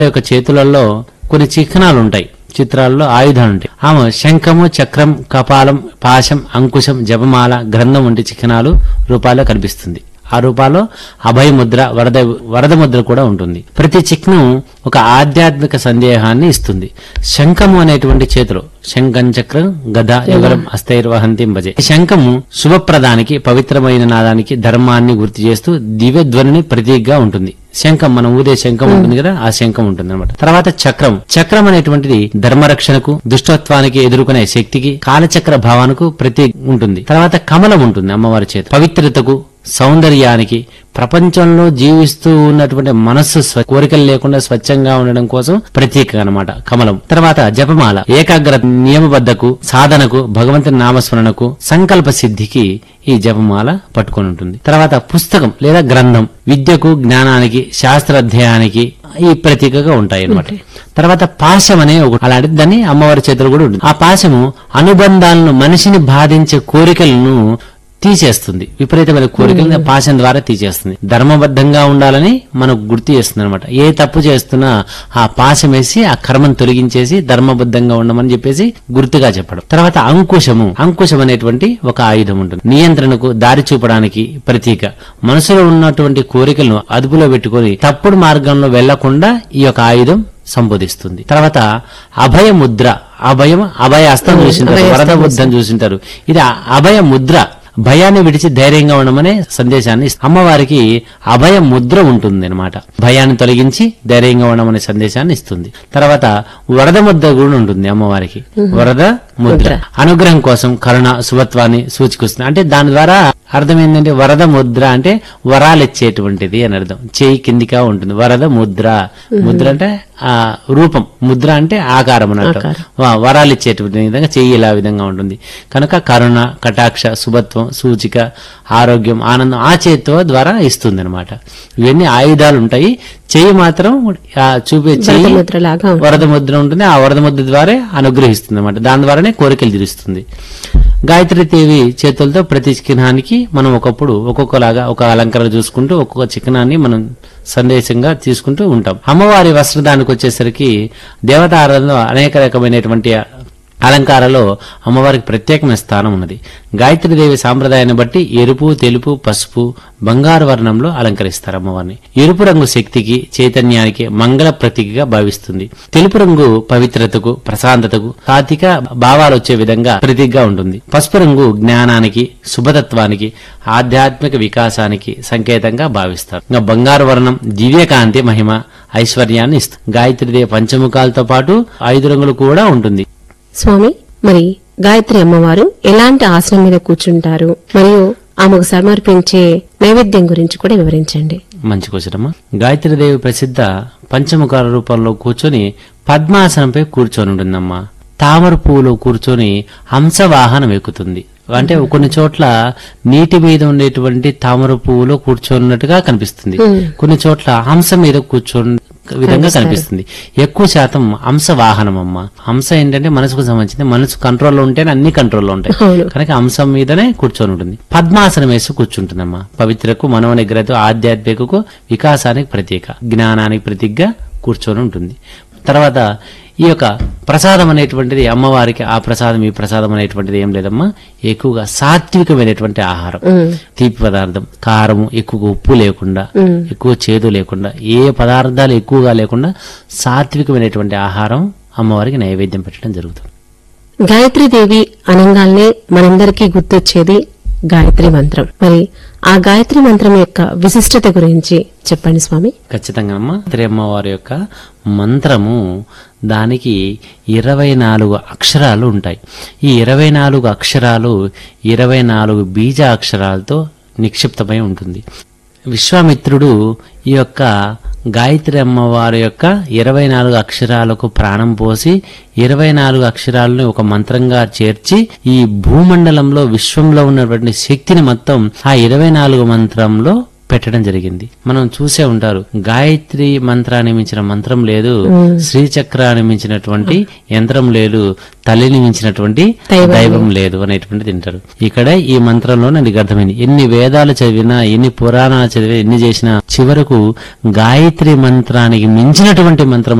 యొక్క చేతులలో కొన్ని చిహ్నాలు ఉంటాయి చిత్రాల్లో ఆయుధాలు ఉంటాయి ఆమె శంఖము చక్రం కపాలం పాశం అంకుశం జపమాల గ్రంథం వంటి చిహ్నాలు రూపాల్లో కనిపిస్తుంది ఆ రూపాల్లో అభయ ముద్ర వరద వరద ముద్ర కూడా ఉంటుంది ప్రతి చిహ్నం ఒక ఆధ్యాత్మిక సందేహాన్ని ఇస్తుంది శంఖము అనేటువంటి చేతిలో శంఖం చక్రం గద యుగరం అస్థైర్వహంతి భజే ఈ శంఖము శుభప్రదానికి పవిత్రమైన నాదానికి ధర్మాన్ని గుర్తు చేస్తూ దివ్య ధ్వనిని ప్రతీకగా ఉంటుంది శంఖం మనం ఊదే శంఖం ఉంటుంది కదా ఆ శంఖం ఉంటుంది అనమాట తర్వాత చక్రం చక్రం అనేటువంటిది ధర్మరక్షణకు దుష్టత్వానికి ఎదుర్కొనే శక్తికి కాలచక్ర భావానికి ప్రతీక ఉంటుంది తర్వాత కమలం ఉంటుంది అమ్మవారి చేతి పవిత్రతకు సౌందర్యానికి ప్రపంచంలో జీవిస్తూ ఉన్నటువంటి మనస్సు స్వ- కోరికలు లేకుండా స్వచ్ఛంగా ఉండడం కోసం ప్రతీక అన్నమాట కమలం తర్వాత జపమాల ఏకాగ్ర నియమబద్ధకు సాధనకు భగవంతుని నామస్మరణకు సంకల్ప సిద్ధికి ఈ జపమాల పట్టుకొని ఉంటుంది తర్వాత పుస్తకం లేదా గ్రంథం విద్యకు జ్ఞానానికి శాస్త్రాధ్యాయానికి ఈ ప్రతీకగా ఉంటాయి అన్నమాట తర్వాత పాశం అనే ఒక అలాంటిది దాన్ని అమ్మవారి చేతులు కూడా ఉంటుంది ఆ పాశము అనుబంధాలను మనిషిని బాధించే కోరికలను తీసేస్తుంది విపరీతమైన కోరికలను పాశం ద్వారా తీసేస్తుంది ధర్మబద్ధంగా ఉండాలని మనకు గుర్తు చేస్తుంది అనమాట ఏ తప్పు చేస్తున్నా ఆ పాశం వేసి ఆ కర్మను తొలగించేసి ధర్మబద్ధంగా ఉండమని చెప్పేసి గుర్తుగా చెప్పడం తర్వాత అంకుశము అంకుశం అనేటువంటి ఒక ఆయుధం ఉంటుంది నియంత్రణకు దారి చూపడానికి ప్రతీక మనసులో ఉన్నటువంటి కోరికలను అదుపులో పెట్టుకొని తప్పుడు మార్గంలో వెళ్లకుండా ఈ యొక్క ఆయుధం సంబోధిస్తుంది తర్వాత అభయ ముద్ర అభయం అభయ హస్తం చూసింటారు వరద ముద్రం చూసింటారు ఇది అ- అభయ ముద్ర భయాన్ని విడిచి ధైర్యంగా ఉండమనే సందేశాన్ని ఇస్తుంది. అమ్మవారికి అభయ ముద్ర ఉంటుంది అనమాట భయాన్ని తొలగించి ధైర్యంగా ఉండమనే సందేశాన్ని ఇస్తుంది తర్వాత వరద ముద్ర కూడా ఉంటుంది అమ్మవారికి వరద ముద్ర అనుగ్రహం కోసం కరుణ శుభత్వాన్ని సూచికొస్తుంది అంటే దాని ద్వారా అర్థం ఏంటంటే వరద ముద్ర అంటే వరాలు ఇచ్చేటువంటిది అని అర్థం చేయి కిందిగా ఉంటుంది వరద ముద్ర ముద్ర అంటే ఆ రూపం ముద్ర అంటే ఆకారం అన్నట్టు వా- వరాలు ఇచ్చేటువంటి విధంగా చెయ్యి ఇలా విధంగా ఉంటుంది కనుక కరుణ కటాక్ష శుభత్వం సూచిక ఆరోగ్యం ఆనందం ఆ చేతితో ద్వారా ఇస్తుంది అనమాట ఇవన్నీ ఆయుధాలు ఉంటాయి చెయ్యి మాత్రం ఆ చూపే చెయ్యి ముద్రలాగా ఉంటుంది. వరద ముద్ర ఉంటుంది ఆ వరద ముద్ర ద్వారా అనుగ్రహిస్తుంది అనమాట దాని ద్వారానే కోరికలు తీరుస్తుంది గాయత్రి దేవి చేతులతో ప్రతి చిహ్నానికి మనం ఒకప్పుడు ఒక్కొక్కలాగా ఒక అలంకరణ చూసుకుంటూ ఒక్కొక్క చిహ్నాన్ని మనం సందేశంగా తీసుకుంటూ ఉంటాం అమ్మవారి వస్త్రదానికి వచ్చేసరికి దేవత ఆరాధనలో అనేక రకమైనటువంటి అలంకారాలో అమ్మవారికి ప్రత్యేకమైన స్థానం ఉన్నది గాయత్రీదేవి సాంప్రదాయాన్ని బట్టి ఎరుపు తెలుపు పసుపు బంగారు వర్ణంలో అలంకరిస్తారు అమ్మవారిని ఎరుపు రంగు శక్తికి చైతన్యానికి మంగళ ప్రతీకగా భావిస్తుంది తెలుపు రంగు పవిత్రతకు ప్రశాంతతకు సాత్విక భావాలు వచ్చే విధంగా ప్రతీకగా ఉంటుంది పసుపు రంగు జ్ఞానానికి శుభతత్వానికి ఆధ్యాత్మిక వికాసానికి సంకేతంగా భావిస్తారు ఇంకా బంగారు వర్ణం దివ్యకాంతి మహిమ ఐశ్వర్యాన్ని ఇస్తుంది గాయత్రీదేవి పంచముఖాలతో పాటు ఐదు రంగులు కూడా ఉంటుంది స్వామి మరి గాయత్రి అమ్మవారు ఎలాంటి ఆసనం మీద కూర్చుంటారు మరియు ఆమెకు సమర్పించే నైవేద్యం గురించి కూడా వివరించండి మంచి క్వశ్చన్ అమ్మా గాయత్రీదేవి ప్రసిద్ధ పంచముఖాల రూపంలో కూర్చొని పద్మాసనంపై కూర్చొని ఉంటుందమ్మా తామర పువ్వులో కూర్చొని హంసవాహనం ఎక్కుతుంది అంటే కొన్ని చోట్ల నీటి మీద ఉండేటువంటి తామర పువ్వులో కూర్చోన్నట్టుగా కనిపిస్తుంది కొన్ని చోట్ల హంస మీద కూర్చొని విధంగా కనిపిస్తుంది ఎక్కువ శాతం హంస వాహనం అమ్మ హంస ఏంటంటే మనసుకు సంబంధించింది మనసు కంట్రోల్లో ఉంటేనే అన్ని కంట్రోల్లో ఉంటాయి అవును. కనుక అంశం మీదనే కూర్చొని ఉంటుంది పద్మాసనం వేసి కూర్చుంటుందమ్మా పవిత్రకు మనోనిగ్రహతో ఆధ్యాత్మికకు వికాసానికి ప్రతీక జ్ఞానానికి ప్రతీకగా కూర్చొని ఉంటుంది తర్వాత ఈ యొక్క ప్రసాదం అనేటువంటిది అమ్మవారికి ఆ ప్రసాదం ఈ ప్రసాదం అనేటువంటిది ఏం లేదమ్మా ఎక్కువగా సాత్వికమైనటువంటి ఆహారం తీపి పదార్థం కారము ఎక్కువగా ఉప్పు లేకుండా ఎక్కువ చేదు లేకుండా ఏ పదార్థాలు ఎక్కువగా లేకుండా సాత్వికమైనటువంటి ఆహారం అమ్మవారికి నైవేద్యం పెట్టడం జరుగుతుంది గాయత్రి దేవి అనంగాల్నే మనందరికీ గుర్తొచ్చేది గాయత్రి మంత్రం మరి ఆ గాయత్రి మంత్రం యొక్క విశిష్టత గురించి చెప్పండి స్వామి ఖచ్చితంగా అమ్మ త్రి అమ్మవారి యొక్క మంత్రము దానికి ఇరవై నాలుగు అక్షరాలు ఉంటాయి ఈ ఇరవై నాలుగు అక్షరాలు ఇరవై నాలుగు బీజ అక్షరాలతో నిక్షిప్తమై ఉంటుంది విశ్వామిత్రుడు ఈ యొక్క గాయత్రి అమ్మవారి యొక్క ఇరవై నాలుగు అక్షరాలకు ప్రాణం పోసి ఇరవై నాలుగు అక్షరాలను ఒక మంత్రంగా చేర్చి ఈ భూమండలంలో విశ్వంలో ఉన్నటువంటి శక్తిని మొత్తం ఆ ఇరవై నాలుగు మంత్రంలో పెట్టడం జరిగింది మనం చూసే ఉంటారు గాయత్రి మంత్రాన్ని మించిన మంత్రం లేదు శ్రీచక్రాన్ని మించినటువంటి యంత్రం లేదు తల్లిని మించినటువంటి దైవం దైవం లేదు అనేటువంటిది తింటారు ఇక్కడ ఈ మంత్రంలో నాకు అర్థమైంది ఎన్ని వేదాలు చదివినా ఎన్ని పురాణాలు చదివినా ఎన్ని చేసినా చివరకు గాయత్రి మంత్రానికి మించినటువంటి మంత్రం